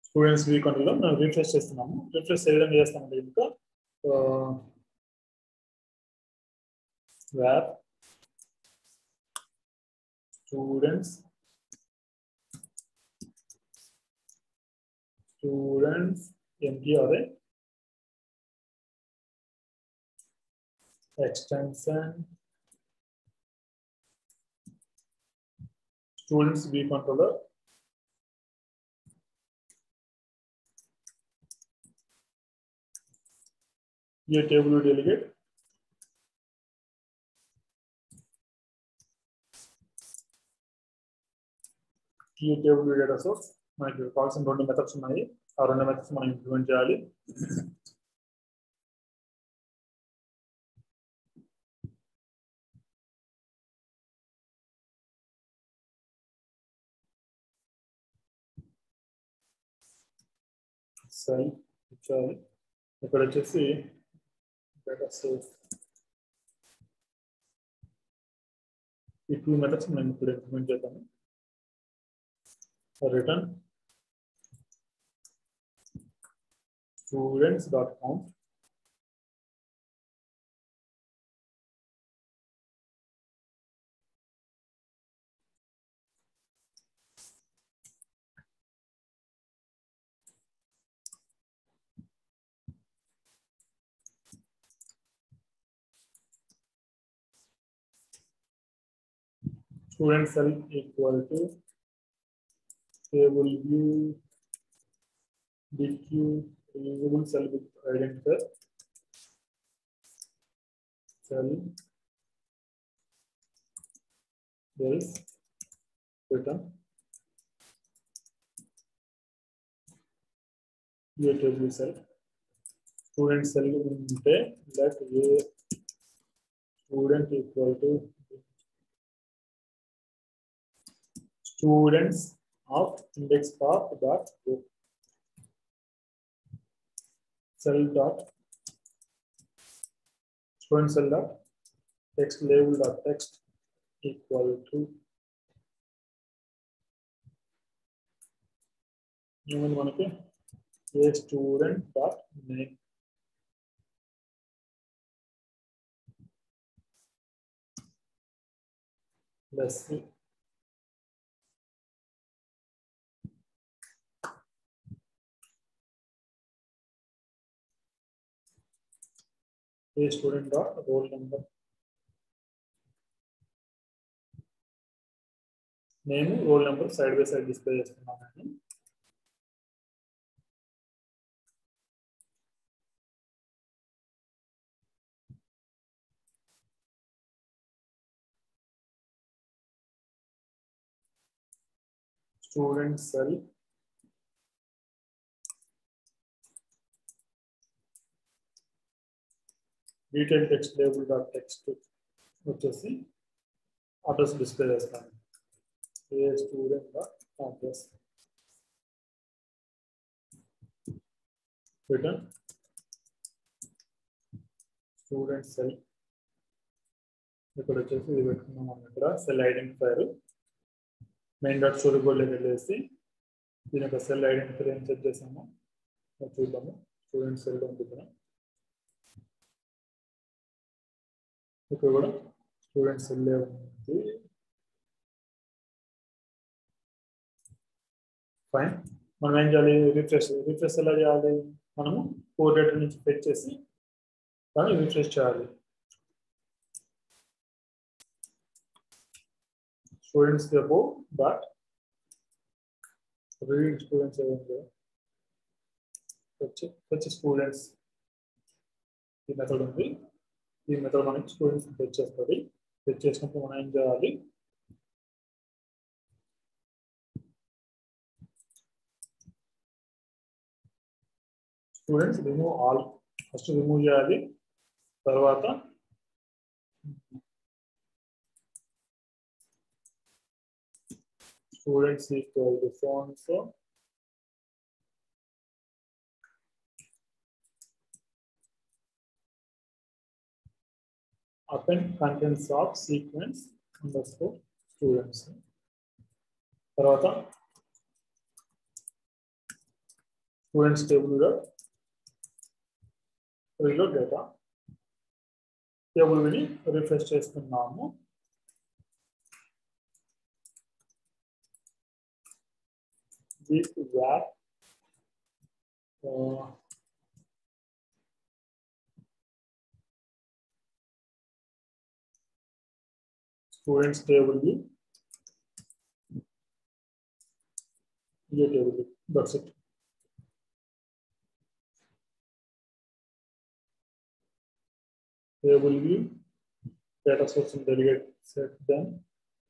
Students we కంట్రోల్లో మనం refresh చేస్తున్నాము రిఫ్రెష్ ఏ విధంగా చేస్తామంటే ఇంకా where students students empty array extension students v controller here table will delegate కీ టేబుల్ డేటా సోర్స్ మనకి కావాల్సిన రెండు మెథడ్స్ ఉన్నాయి ఆ రెండు మెథడ్స్ మనం ఇంప్లిమెంట్ చేయాలి సరే ఇచ్చాలి ఇక్కడ వచ్చేసి డేటా సోర్స్ ఈ టూ మెథడ్స్ మనం ఇప్పుడు ఇంప్లిమెంట్ చేద్దాము return students.com student cell equal to table view dq reusable cell with identifier cell else return here table cell student cell ఉంటే let a student equal to students of index path dot go cell dot student cell dot text label dot text equal to ఏమైంది మనకి a student dot name plus a student dot roll number నేను roll number side by side display చేస్తున్నానండి student cell detail text label dot text వచ్చేసి address display చేస్తాను a student dot address return student cell ఇక్కడ వచ్చేసి ఇది పెట్టుకున్నాం మనం ఇక్కడ cell identifier main dot story బోర్డ్లోకి వెళ్ళేసి దీని యొక్క సెల్ ఐడెంటిఫైర్ ఏం సెట్ చేసామో చూద్దాము స్టూడెంట్ సెల్ ఉంటుంది ఇక్కడ కూడా స్టూడెంట్స్ వెళ్ళే ఉంది ఫైన్ మనం ఏం చేయాలి రిఫ్రెష్ రిఫ్రెష్ ఎలా చేయాలి మనము ఫోర్ డేటా నుంచి ఫెచ్ చేసి దాన్ని రిఫ్రెష్ చేయాలి students above but reading students ఏమైంది వచ్చి వచ్చి స్టూడెంట్స్ ఈ మెథడ్ ఉంది ఈ మెథడ్ మనకి స్టూడెంట్స్ ఫెచ్ చేస్తుంది ఫెచ్ చేసినప్పుడు మనం ఏం చేయాలి students remove all first remove చేయాలి తర్వాత students equal to phone so append contents of sequence underscore students తర్వాత స్టూడెంట్స్ టేబుల్గా రీలోడ్ డేటా టేబుల్ విని రిఫ్రెష్ చేస్తున్నాము this where uh, students table भी ये table that's it table view data source and delegate set them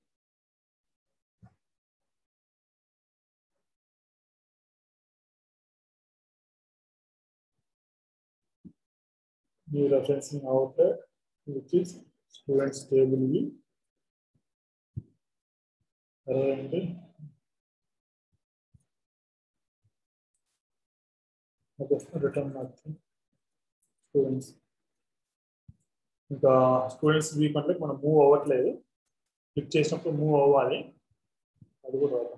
new referencing outlet, which is students table view. అరవై okay return marking students ఇంకా students వీక్ అంటే మనం move అవ్వట్లేదు click చేసినప్పుడు move అవ్వాలి అది కూడా రాదు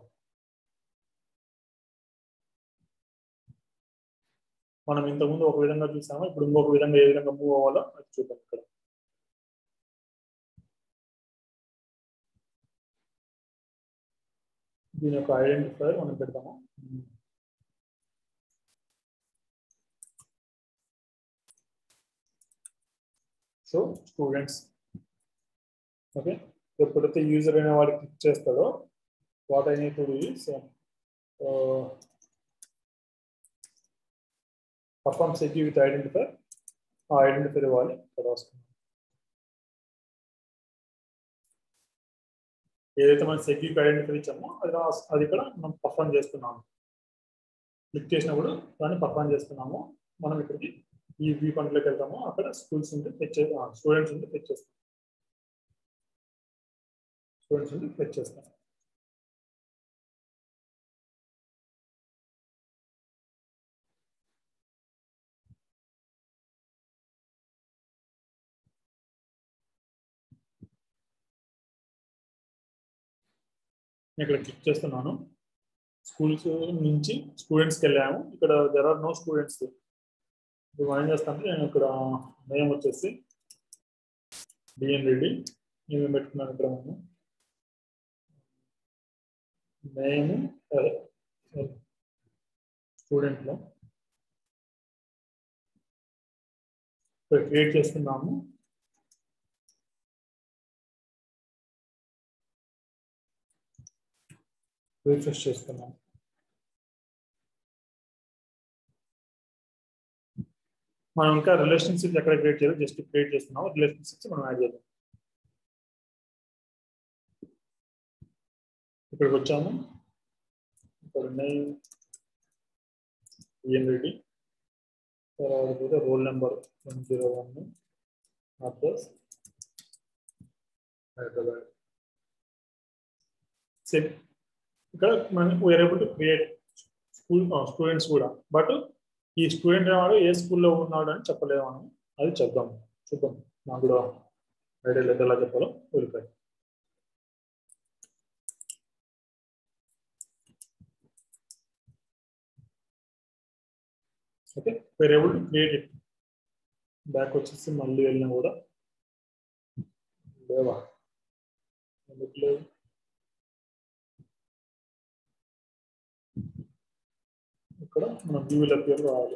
మనం ఇంతకుముందు ఒక విధంగా చూసాము ఇప్పుడు ఇంకొక విధంగా ఏ విధంగా మూవ్ అవ్వాలో అది చూద్దాం ఇక్కడ దీని యొక్క ఐడెంటిఫైర్ మనం పెడతాము సో స్టూడెంట్స్ ఓకే ఎప్పుడైతే యూజర్ అయిన వాడు క్లిక్ చేస్తాడో what I need to do is perform segue with identifier ఆ ఐడెంటిఫైర్ ఇవ్వాలి ఇక్కడ వస్తుంది ఏదైతే మనం సెక్యూకి ఐడెంటిఫై ఇచ్చామో అది రా- అది ఇక్కడ మనం పర్ఫామ్ చేస్తున్నాము క్లిక్ చేసినప్పుడు దాన్ని పర్ఫామ్ చేస్తున్నాము మనం ఇక్కడికి ఈ వ్యూ పాయింట్లోకి వెళ్తాము అక్కడ స్కూల్స్ ఉంటే ఫెచ్ స్టూడెంట్స్ ఉంటే ఫెచ్ చేస్తాం స్టూడెంట్స్ ఉంటే ఫెచ్ చేస్తాం నేను ఇక్కడ క్లిక్ చేస్తున్నాను స్కూల్స్ నుంచి స్టూడెంట్స్కి వెళ్ళాము ఇక్కడ దెర్ ఆర్ నో స్టూడెంట్స్ ఇప్పుడు మనం ఏం చేస్తామంటే నేను ఇక్కడ నేమ్ వచ్చేసి డిఎన్ రెడ్డి నేను పెట్టుకున్నాను ఇక్కడ నేను నేమ్ స్టూడెంట్లో ఇక్కడ క్రియేట్ చేస్తున్నాము రిఫ్రెష్ చేస్తున్నాము మనం ఇంకా రిలేషన్షిప్ ఎక్కడ క్రియేట్ చేయాలి జస్ట్ క్రియేట్ చేస్తున్నాము రిలేషన్షిప్స్ మనం యాడ్ చేద్దాం ఇక్కడికి వచ్చాము ఇక్కడ నేమ్ ఏం రెడ్డి తర్వాత roll number one zero one address Hyderabad same ఇక్కడ మనం we're able to create school students కూడా బట్ ఈ స్టూడెంట్ వాడు ఏ స్కూల్లో ఉన్నాడు అని చెప్పలేము మనం అది చెప్దాం చూద్దాం నాకు కూడా ఐడియా లేదు ఎలా చెప్పాలో వెళ్ళిపోయి okay we're able to create it back వచ్చేసి మళ్ళీ వెళ్ళినా కూడా లేవా ఎందుకు లేవు ఇక్కడ మనం వ్యూల పేరు రావాలి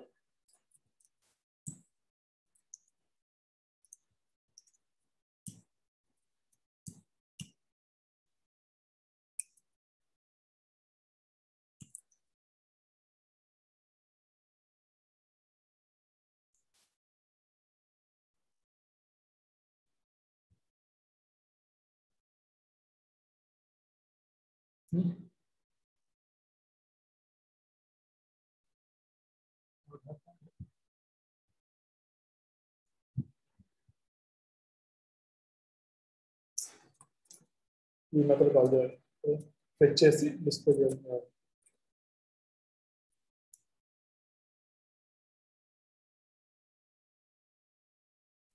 ఈ మెథడ్ కాల్ చేయాలి ఫెచ్ చేసి డిస్ప్లే చేయాలి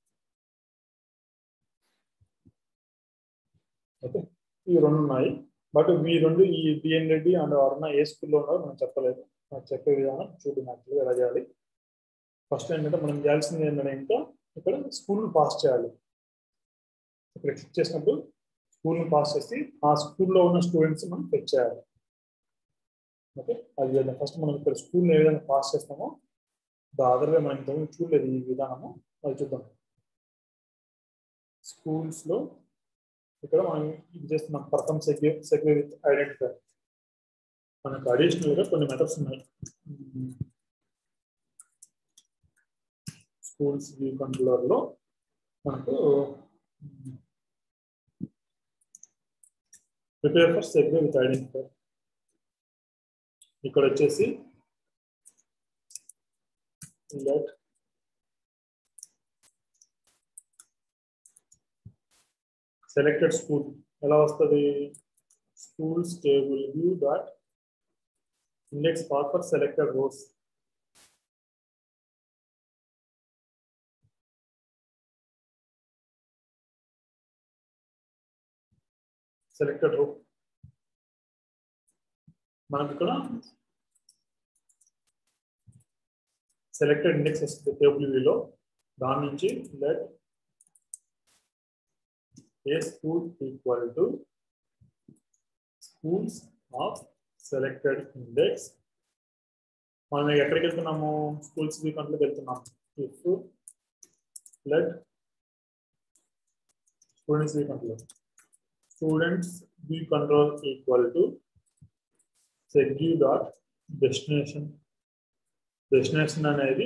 ఓకే ఇవి రెండు ఉన్నాయి బట్ మీ రెండు ఈ బిఎన్ రెడ్డి అండ్ అరుణ ఏ స్కూల్లో ఉన్నారో మనం చెప్పలేదు మనం చెప్పే విధానం చూడు నాకు ఎలా చేయాలి ఫస్ట్ ఏంటంటే మనం చేయాల్సింది ఏంటంటే ఇంకా ఇక్కడ స్కూల్ని పాస్ చేయాలి ఇక్కడ క్లిక్ చేసినప్పుడు స్కూల్ని పాస్ చేసి ఆ స్కూల్లో ఉన్న స్టూడెంట్స్ మనం ఫెచ్ చేయాలి ఓకే అది విధంగా ఫస్ట్ మనం ఇక్కడ స్కూల్ని ఏ విధంగా పాస్ చేస్తామో ద అదర్ వే మనం ఇంతకుముందు చూడలేదు ఈ విధానము అది చూద్దాం స్కూల్స్లో ఇక్కడ మనం ఇది చేస్తున్నాం perform segue segue with identifier మనకు అడిషనల్గా కొన్ని మెథడ్స్ ఉన్నాయి స్కూల్స్ వ్యూ కంట్రోలర్లో మనకు prepare for segue with identifier ఇక్కడ వచ్చేసి let సెలెక్టెడ్ స్కూల్ ఎలా వస్తుంది schools table view dot index path for selected rows selected row మనకి ఇక్కడ సెలెక్టెడ్ ఇండెక్స్ వస్తుంది టేబుల్ వ్యూలో దాని నుంచి let a school equal to schools of selected index మనం ఎక్కడికి వెళ్తున్నాము స్కూల్స్ వీక్ అంట్లోకి వెళ్తున్నాము ఇఫ్ లెట్ స్టూడెంట్స్ వీక్ అంట్లో students V control equal to segue dot destination destination అనేది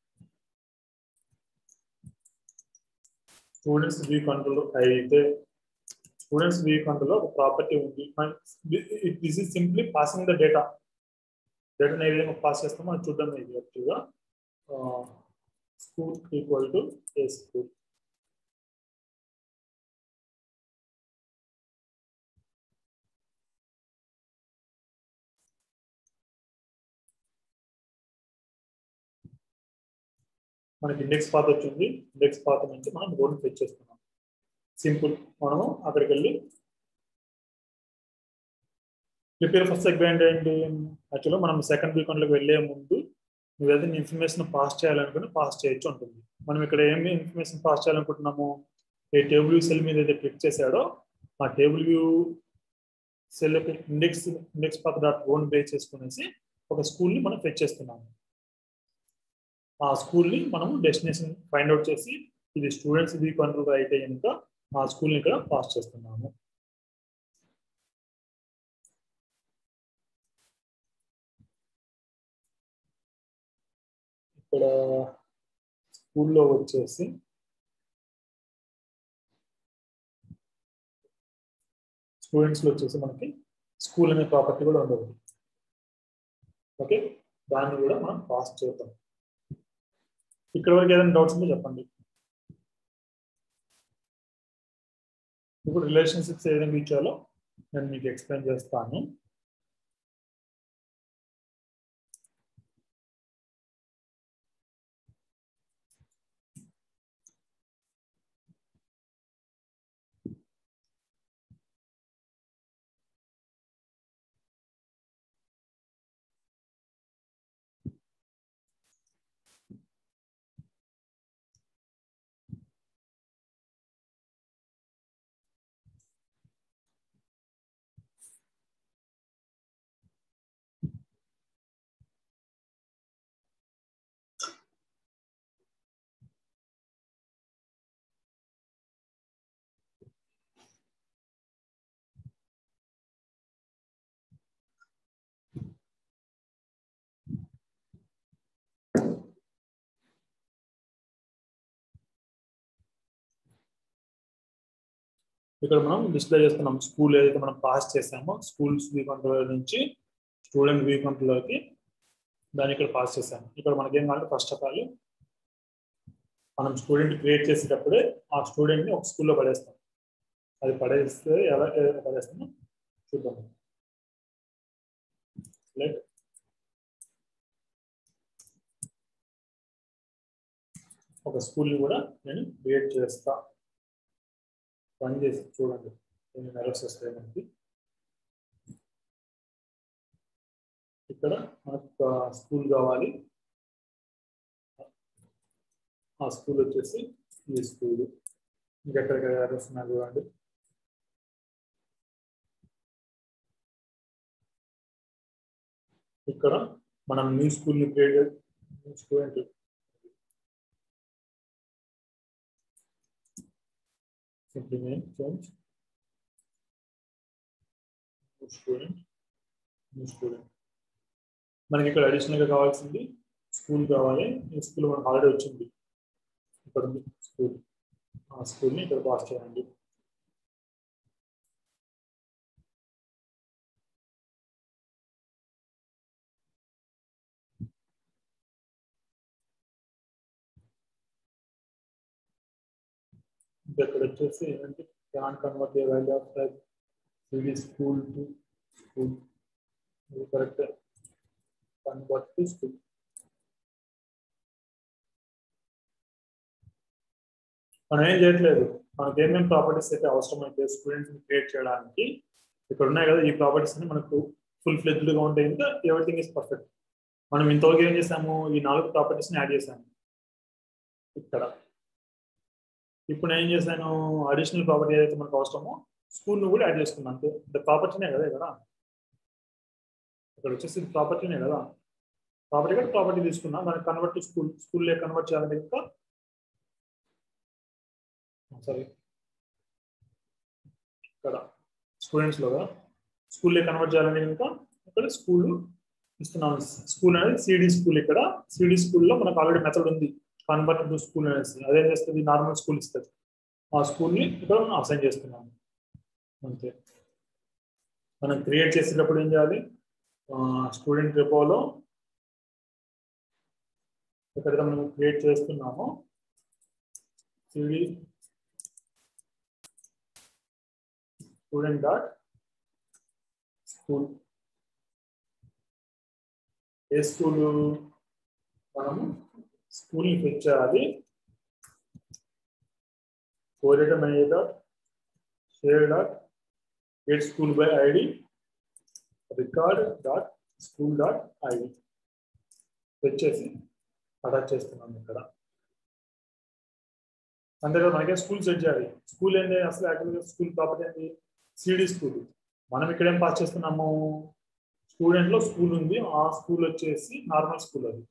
స్టూడెంట్స్ వ్యూ కంట్రోల్ అయితే స్టూడెంట్స్ వ్యూ కంట్రోల్ ఒక ప్రాపర్టీ ఉంది this is simply passing the data డేటాను ఏ విధంగా పాస్ చేస్తామో అది చూద్దాం ఇది యాక్చువల్గా school equal to a school మనకి ఇండెక్స్ పాత్ వచ్చింది ఇండెక్స్ పాత్ నుంచి మనం రోడ్ని ఫెచ్ చేస్తున్నాం సింపుల్ మనము అక్కడికి వెళ్ళి ప్రిపేర్ ఫస్ట్ సెగ్మెంట్ ఏంటి యాక్చువల్గా మనం సెకండ్ బీకాన్లోకి వెళ్ళే ముందు నువ్వు ఏదైనా ఇన్ఫర్మేషన్ పాస్ చేయాలనుకుని పాస్ చేయొచ్చు ఉంటుంది మనం ఇక్కడ ఏమి ఇన్ఫర్మేషన్ పాస్ చేయాలనుకుంటున్నాము ఏ టేబుల్ వ్యూ సెల్ మీద అయితే క్లిక్ చేశాడో ఆ table view cell index index path dot own base చేసుకునేసి ఒక స్కూల్ని మనం ఫెచ్ చేస్తున్నాము ఆ స్కూల్ని మనం డెస్టినేషన్ ఫైండ్ అవుట్ చేసి ఇది స్టూడెంట్స్ ఇది కంట్రోల్ అయితే కనుక ఆ స్కూల్ని ఇక్కడ పాస్ చేస్తున్నాము ఇక్కడ స్కూల్లో వచ్చేసి స్టూడెంట్స్లో వచ్చేసి మనకి స్కూల్ అనే ప్రాపర్టీ కూడా ఉండదు ఓకే దాన్ని కూడా మనం పాస్ చేద్దాం ఇక్కడ వరకు ఏదైనా డౌట్స్ ఉందో చెప్పండి ఇప్పుడు రిలేషన్షిప్స్ ఏ విధంగా ఇచ్చాలో నేను మీకు ఎక్స్ప్లెయిన్ చేస్తాను ఇక్కడ మనం డిస్ప్లే చేస్తున్నాం స్కూల్ ఏదైతే మనం పాస్ చేసామో స్కూల్స్ వ్యూ కంట్రోలర్ నుంచి స్టూడెంట్ వ్యూ కంట్రోలర్కి దాన్ని ఇక్కడ పాస్ చేసాము ఇక్కడ మనకేం కావాలంటే ఫస్ట్ ఆఫ్ ఆల్ మనం స్టూడెంట్ క్రియేట్ చేసేటప్పుడే ఆ స్టూడెంట్ని ఒక స్కూల్లో పడేస్తాం అది పడేస్తే ఎలా ఎలా పడేస్తామో చూద్దాం లైక్ ఒక స్కూల్ని కూడా నేను క్రియేట్ చేస్తా రన్ చేసి చూడండి ఎన్ని ఎర్రర్స్ వస్తాయి మనకి ఇక్కడ మనకు స్కూల్ కావాలి ఆ స్కూల్ వచ్చేసి ఈ స్కూల్ ఇంకెక్కడికి అడ్రస్ ఉన్నారు చూడండి ఇక్కడ మనం న్యూ స్కూల్ ని create new student simply name change new student new student మనకి ఇక్కడ అడిషనల్ గా కావాల్సింది స్కూల్ కావాలి ఈ స్కూల్ మనకు ఆల్రెడీ వచ్చింది ఇక్కడ ఉంది స్కూల్ ఆ స్కూల్ని ఇక్కడ పాస్ చేయండి ఇక్కడ వచ్చేసి ఏంటంటే can convert value of type CD school to school ఇది కరెక్ట్ కన్వర్ట్ టు స్కూల్ మనం ఏం చేయట్లేదు మనకి ఏమేమి ప్రాపర్టీస్ అయితే అవసరమైతే స్టూడెంట్స్ క్రియేట్ చేయడానికి ఇక్కడ ఉన్నాయి కదా ఈ ప్రాపర్టీస్ అన్ని మనకు ఫుల్ ఫ్లెజ్డ్గా ఉంటే ఇంకా ఎవ్రీథింగ్ ఇస్ పర్ఫెక్ట్ మనం ఇంతవరకు ఏం చేసాము ఈ నాలుగు ప్రాపర్టీస్ని యాడ్ చేసాము ఇక్కడ ఇప్పుడు నేను ఏం చేశాను అడిషనల్ ప్రాపర్టీ ఏదైతే మనకు అవసరమో స్కూల్ను కూడా యాడ్ చేసుకున్నాను అంతే అంటే ప్రాపర్టీనే కదా ఇక్కడ ఇక్కడ వచ్చేసి ప్రాపర్టీనే కదా ప్రాపర్టీ కూడా ప్రాపర్టీ తీసుకున్నా దానికి కన్వర్ట్ టు స్కూల్ స్కూల్లో కన్వర్ట్ చేయాలంటే ఇంకా సారీ ఇక్కడ స్టూడెంట్స్లో కదా స్కూల్లో కన్వర్ట్ చేయాలంటే ఇంకా ఇక్కడ స్కూల్ ఇస్తున్నాను స్కూల్ అనేది సిడి స్కూల్ ఇక్కడ సిడి స్కూల్లో మనకు ఆల్రెడీ మెథడ్ ఉంది కన్వర్ట్ టు స్కూల్ అనేసి అదేం చేస్తుంది నార్మల్ స్కూల్ ఇస్తుంది ఆ స్కూల్ని ఇక్కడ మనం అసైన్ చేస్తున్నాము అంతే మనం క్రియేట్ చేసేటప్పుడు ఏం చేయాలి స్టూడెంట్ రిపోలో ఎక్కడైతే మనం క్రియేట్ చేస్తున్నామో సిడి స్టూడెంట్ డాట్ స్కూల్ ఏ స్కూల్ మనము స్కూల్ ని ఫిట్ చేయాలి కోరిడం అయ్యే dot share dot get school by ID record dot school dot ID fit చేసి అటాచ్ చేస్తున్నాం ఇక్కడ అంతేకాదు మనకే స్కూల్ సెట్ చేయాలి స్కూల్ ఏంటి అసలు యాక్చువల్గా స్కూల్ ప్రాపర్టీ ఏంటి సిడి స్కూల్ మనం ఇక్కడ ఏం పాస్ చేస్తున్నాము స్టూడెంట్ లో స్కూల్ ఉంది ఆ స్కూల్ వచ్చేసి నార్మల్ స్కూల్ అది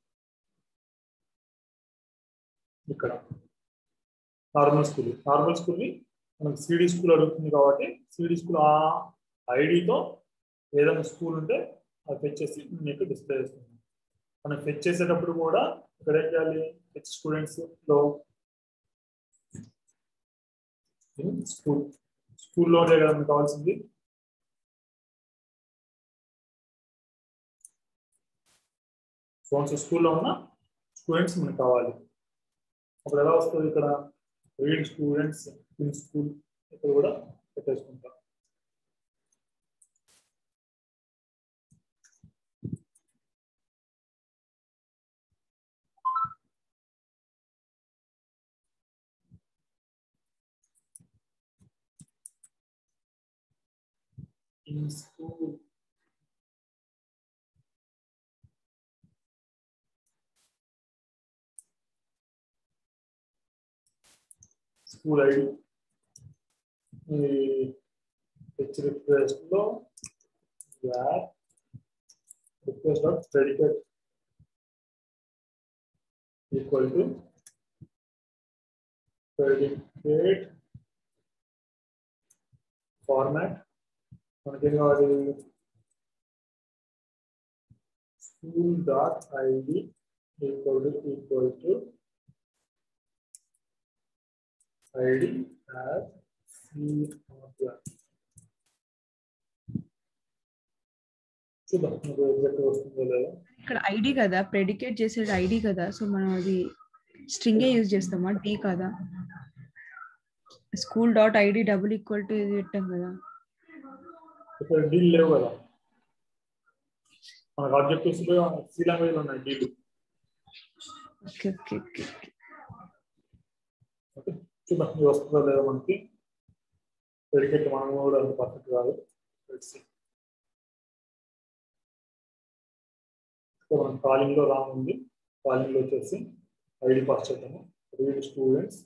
ఇక్కడ నార్మల్ స్కూల్ నార్మల్ స్కూల్ని మనకి సిడి స్కూల్ అడుగుతుంది కాబట్టి సిడి స్కూల్ ఆ ఐడితో ఏదైనా స్కూల్ ఉంటే అది ఫెచ్ చేసి మీకు డిస్ప్లే చేస్తుంది మనం ఫెచ్ చేసేటప్పుడు కూడా ఇక్కడ ఏం చేయాలి ఫెచ్ స్టూడెంట్స్ లో స్కూల్ స్కూల్లో ఉండే కదా మనకు కావాల్సింది సో స్కూల్లో ఉన్న స్టూడెంట్స్ మనకు కావాలి అప్పుడు ఎలా వస్తుంది ఇక్కడ రీడ్ స్టూడెంట్స్ ఇన్ స్కూల్ ఇక్కడ కూడా పెట్టేసుకుంటాం in school. School ID. ఈ హెచ్ రిక్వెస్ట్ లో app request of predicate equal to predicate format మనకేం కావాలి school dot ID equal to equal to ID as చూద్దాం మీకు ఎగ్జాక్ట్ వస్తుందో లేదో ఇక్కడ ఐడి కదా ప్రెడికేట్ చేసేది ఐడి కదా సో మనం అది స్ట్రింగే యూజ్ చేస్తామా డి కదా school dot ID double equal to ఇది పెట్టాం కదా ఇక్కడ డీల్ లేవు కదా మనకు ఆబ్జెక్టివ్స్ లో సి లాంగ్వేజ్ ఉన్నాయి deal okay okay okay okay చూద్దాం ఇది వస్తుందో లేదో మనకి ప్రెడికేట్ మనం కూడా అంత పర్ఫెక్ట్ కాదు Let's see. సో మనం కాలింగ్ లో రాంగ్ ఉంది కాలింగ్ లో వచ్చేసి ఐడి పాస్ చేద్దాము రీడ్ స్టూడెంట్స్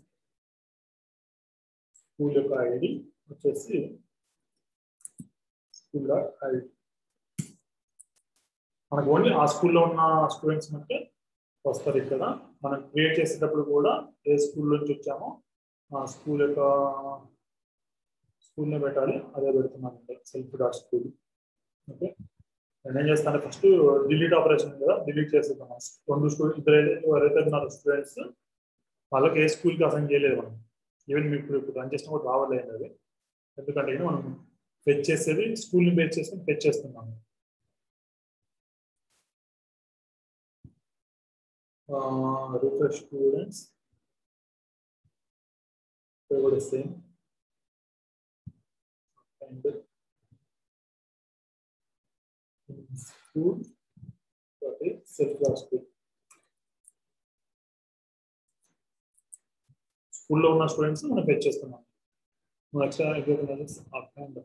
స్కూల్ యొక్క ఐడి వచ్చేసి స్కూల్ ఐడి మనకు ఓన్లీ ఆ స్కూల్లో ఉన్న స్టూడెంట్స్ అంటే వస్తారు ఇక్కడ మనం క్రియేట్ చేసేటప్పుడు కూడా ఏ స్కూల్ నుంచి వచ్చామో ఆ స్కూల్ యొక్క స్కూల్నే పెట్టాలి అదే పెడుతున్నాను సెల్ఫ్ డాట్ స్కూల్ ఓకే నేను ఏం చేస్తాను ఫస్ట్ డిలీట్ ఆపరేషన్ కదా డిలీట్ చేసేద్దాం రెండు స్టూడెంట్ ఇద్దరు ఎవరైతే ఉన్నారు స్టూడెంట్స్ వాళ్ళకి ఏ స్కూల్కి అసైన్ చేయలేదు మనం ఈవెన్ మీకు ఇప్పుడు రన్ చేసిన కూడా రావలేదు అది ఎందుకంటే ఇది మనం ఫెచ్ చేసేది స్కూల్ని బేస్ చేసుకొని ఫెచ్ చేస్తున్నాము రిఫ్రెష్ స్టూడెంట్స్ కూడా same and school okay self class school స్కూల్లో ఉన్న స్టూడెంట్స్ మనం ఫెచ్ చేస్తున్నాం మన extra exam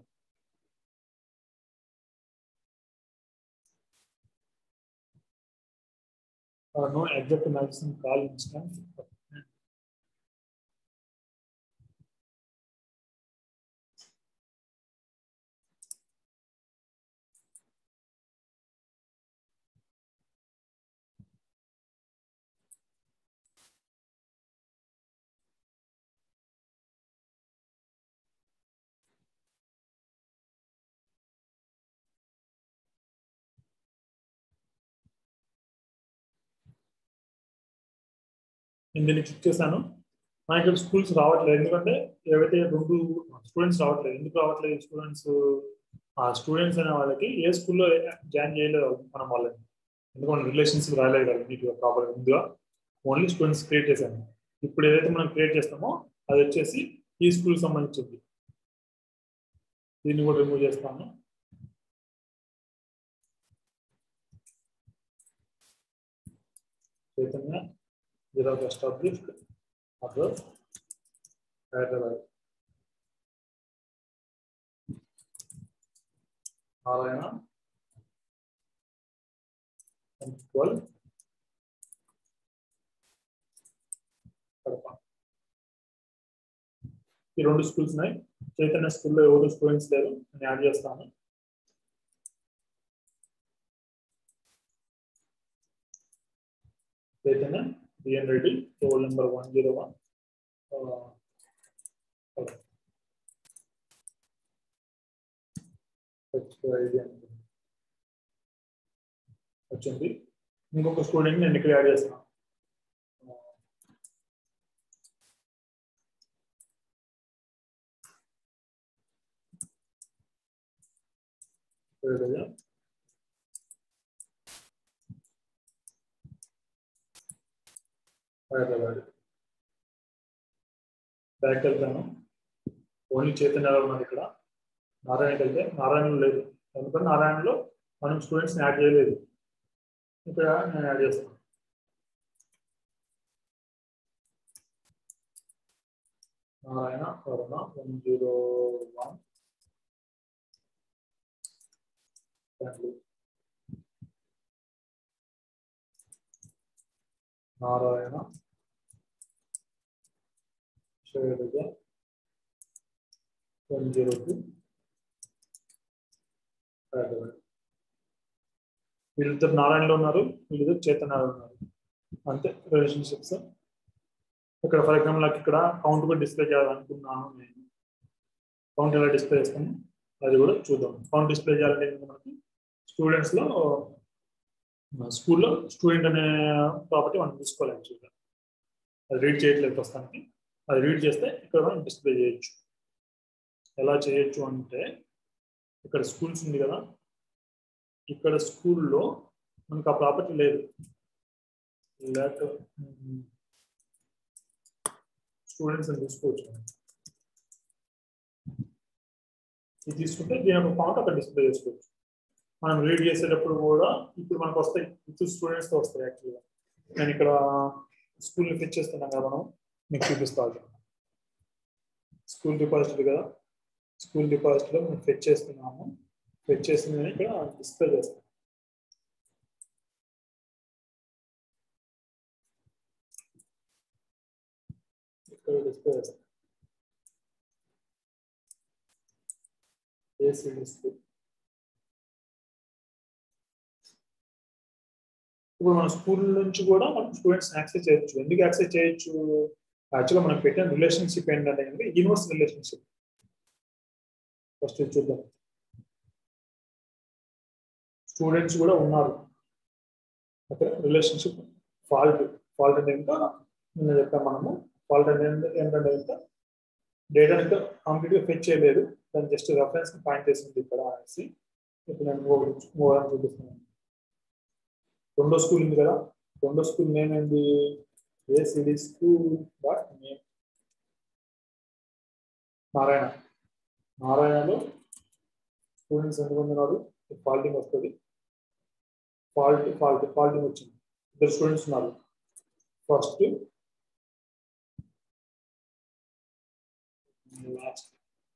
no exact medicine call instance నేను దీన్ని క్లిక్ చేశాను నాకు ఇక్కడ స్కూల్స్ రావట్లేదు ఎందుకంటే ఏవైతే రెండు స్టూడెంట్స్ రావట్లేదు ఎందుకు రావట్లేదు స్టూడెంట్స్ ఆ స్టూడెంట్స్ అనే వాళ్ళకి ఏ స్కూల్లో జాయిన్ చేయలేదు మనం వాళ్ళని ఎందుకంటే రిలేషన్స్ రాలేదు కదా నీట్గా ప్రాపర్ ముందుగా ఓన్లీ స్టూడెంట్స్ క్రియేట్ చేశాను ఇప్పుడు ఏదైతే మనం క్రియేట్ చేస్తామో అది వచ్చేసి ఈ స్కూల్ సంబంధించింది దీన్ని కూడా రిమూవ్ చేస్తాను Chaitanya without established address Hyderabad. Narayana and 12 Kadapa ఈ రెండు స్కూల్స్ ఉన్నాయి చైతన్య స్కూల్లో ఎవరు స్టూడెంట్స్ లేరు నేను యాడ్ చేస్తాను Chaitanya BN Reddy roll number one zero one వచ్చింది ఇంకొక స్టూడెంట్ నేను ఇక్కడ యాడ్ చేస్తాను హైదరాబాద్ బ్యాక్ వెళ్తాను ఓన్లీ చైతన్యలో ఉన్నది ఇక్కడ నారాయణకి వెళ్తే నారాయణలో లేదు ఎందుకంటే నారాయణలో మనం స్టూడెంట్స్ని యాడ్ చేయలేదు ఇక్కడ నేను యాడ్ చేస్తాను Narayana Varuna one zero one Bengaluru Narayana Shailaja one zero two Hyderabad వీళ్ళిద్దరు నారాయణలో ఉన్నారు వీళ్ళిద్దరు చైతన్యలో ఉన్నారు అంతే రిలేషన్షిప్స్ ఇక్కడ ఫర్ ఎగ్జాంపుల్ నాకు ఇక్కడ కౌంట్ కూడా డిస్ప్లే చేయాలనుకున్నాను నేను కౌంట్ ఎలా డిస్ప్లే చేస్తాను అది కూడా చూద్దాం కౌంట్ డిస్ప్లే చేయాలంటే మనకి స్టూడెంట్స్లో స్కూల్లో స్టూడెంట్ అనే ప్రాపర్టీ మనం తీసుకోవాలి యాక్చువల్గా అది రీడ్ చేయట్లేదు ప్రస్తుతానికి అది రీడ్ చేస్తే ఇక్కడ మనం డిస్ప్లే చేయొచ్చు ఎలా చేయొచ్చు అంటే ఇక్కడ స్కూల్స్ ఉంది కదా ఇక్కడ స్కూల్లో మనకు ఆ ప్రాపర్టీ లేదు లేక స్టూడెంట్స్ అని తీసుకోవచ్చు ఇది తీసుకుంటే దీని ఒక పాయింట్ అక్కడ డిస్ప్లే చేసుకోవచ్చు మనం రీడ్ చేసేటప్పుడు కూడా ఇప్పుడు మనకు వస్తాయి విత్ స్టూడెంట్స్తో వస్తాయి యాక్చువల్గా నేను ఇక్కడ స్కూల్ని ఫిట్ చేస్తున్నాం కదా మనం మీకు చూపిస్తాను స్కూల్ డిపాజిట్ కదా స్కూల్ డిపాజిట్లో మేము ఫెచ్ చేస్తున్నాము ఫెచ్ చేసిందని ఇక్కడ డిస్ప్లే చేస్తాం ఇక్కడ డిస్ప్లే చేస్తాం ఏ సిరీస్ ఇప్పుడు మన స్కూల్ నుంచి కూడా మనం స్టూడెంట్స్ యాక్సెస్ చేయొచ్చు ఎందుకు యాక్సెస్ చేయొచ్చు యాక్చువల్గా మనం పెట్టిన రిలేషన్షిప్ ఏంటంటే కనుక యూనివర్స్ రిలేషన్షిప్ ఫస్ట్ చూద్దాం స్టూడెంట్స్ కూడా ఉన్నారు ఓకే రిలేషన్షిప్ ఫాల్ట్ ఫాల్ట్ అంటే ఇంకా నిన్న చెప్పాం మనము ఫాల్ట్ అంటే ఏంటంటే ఇంకా డేటా ఇంకా కంప్లీట్గా ఫెచ్ చేయలేదు దాన్ని జస్ట్ రెఫరెన్స్ పాయింట్ చేసింది ఇక్కడ అనేసి ఇప్పుడు నేను మూవ్ మూవ్ అని చూపిస్తున్నాను రెండో స్కూల్ ఉంది కదా రెండో స్కూల్ నేమ్ ఏంటి ఏ CD school dot name Narayana నారాయణలో స్టూడెంట్స్ ఎంతమంది ఉన్నారు ఫాల్టింగ్ వస్తుంది ఫాల్ట్ ఫాల్ట్ ఫాల్టింగ్ వచ్చింది ఇద్దరు స్టూడెంట్స్ ఉన్నారు first last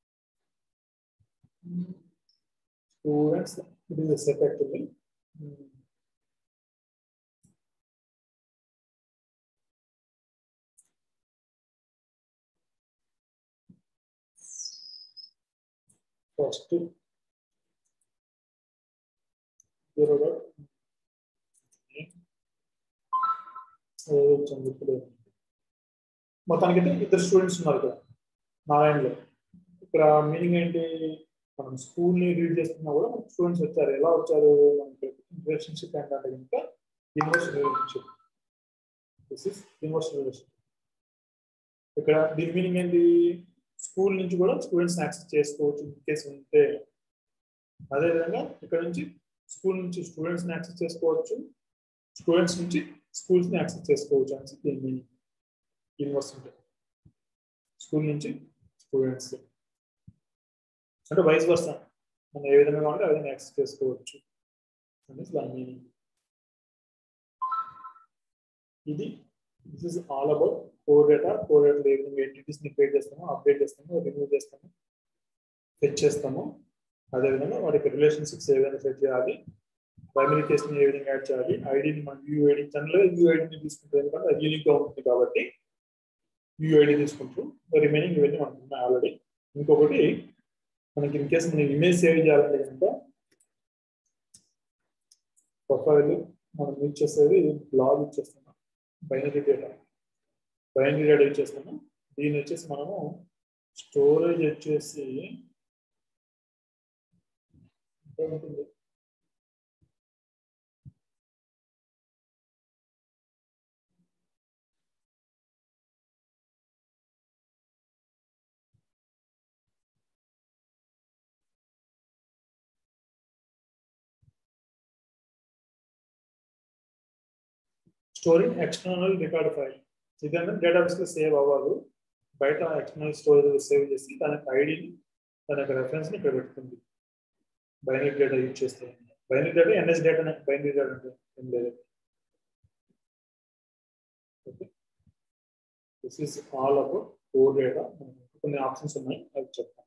students it is set actually first zero dot మొత్తానికైతే ఇద్దరు స్టూడెంట్స్ ఉన్నారు ఇక్కడ నారాయణలో ఇక్కడ మీనింగ్ ఏంటి మనం స్కూల్ని రీడ్ చేస్తున్నా కూడా మనకి స్టూడెంట్స్ వచ్చారు ఎలా వచ్చారు మనకి రిలేషన్షిప్ ఏంటంటే ఇంకా inverse relationship this is inverse relationship ఇక్కడ దీని మీనింగ్ ఏంటి స్కూల్ నుంచి కూడా స్టూడెంట్స్ యాక్సెస్ చేసుకోవచ్చు ఇన్ కేసు ఉంటే అదేవిధంగా ఇక్కడ నుంచి స్కూల్ నుంచి స్టూడెంట్స్ని యాక్సెస్ చేసుకోవచ్చు స్టూడెంట్స్ నుంచి స్కూల్స్ని యాక్సెస్ చేసుకోవచ్చు అని దీని మీనింగ్ ఇన్వర్స్ ఉంటే స్కూల్ నుంచి స్టూడెంట్స్ అంటే వైస్ వర్స మనం ఏ విధంగా కావాలంటే ఆ విధంగా యాక్సెస్ చేసుకోవచ్చు అనేసి దాని మీనింగ్ ఇది this is all about core data core data ఏ విధంగా ఎంటిటీస్ని క్రియేట్ చేస్తాము అప్డేట్ చేస్తాము రిమూవ్ చేస్తాము ఫెచ్ చేస్తాము అదేవిధంగా వాటికి రిలేషన్షిప్స్ ఏ విధంగా సెట్ చేయాలి ప్రైమరీ కేస్ని ఏ విధంగా యాడ్ చేయాలి ఐడిని మనం వ్యూ ఐడి ఛానల్ వ్యూ ఐడిని తీసుకుంటాం ఎందుకంటే అది యూనిక్గా ఉంటుంది కాబట్టి వ్యూ ఐడి తీసుకుంటాం రిమైనింగ్ ఇవన్నీ మనకు ఉన్నాయి ఆల్రెడీ ఇంకొకటి మనకి ఇన్ కేసు మనం ఇమేజ్ సేవ్ చేయాలంటే కనుక ప్రొఫైల్ మనం యూజ్ చేసేది బ్లాగ్ యూజ్ చేస్తున్నాం binary data binary data use చేస్తున్నాం దీన్ని వచ్చేసి మనము స్టోరేజ్ వచ్చేసి ఉంటుంది స్టోరింగ్ ఎక్స్టర్నల్ రికార్డ్ ఫైల్ ఇదంటే డేటాబేస్ లో సేవ్ అవ్వదు బయట ఎక్స్టర్నల్ స్టోరేజ్ సేవ్ చేసి దాని యొక్క ఐడిని దాని యొక్క రెఫరెన్స్ ని ఇక్కడ పెడుతుంది బైనరీ డేటా యూజ్ చేస్తే binary data NS data binary data అంటే ఏం లేదు this is all about core data కొన్ని ఆప్షన్స్ ఉన్నాయి అవి చెప్తాను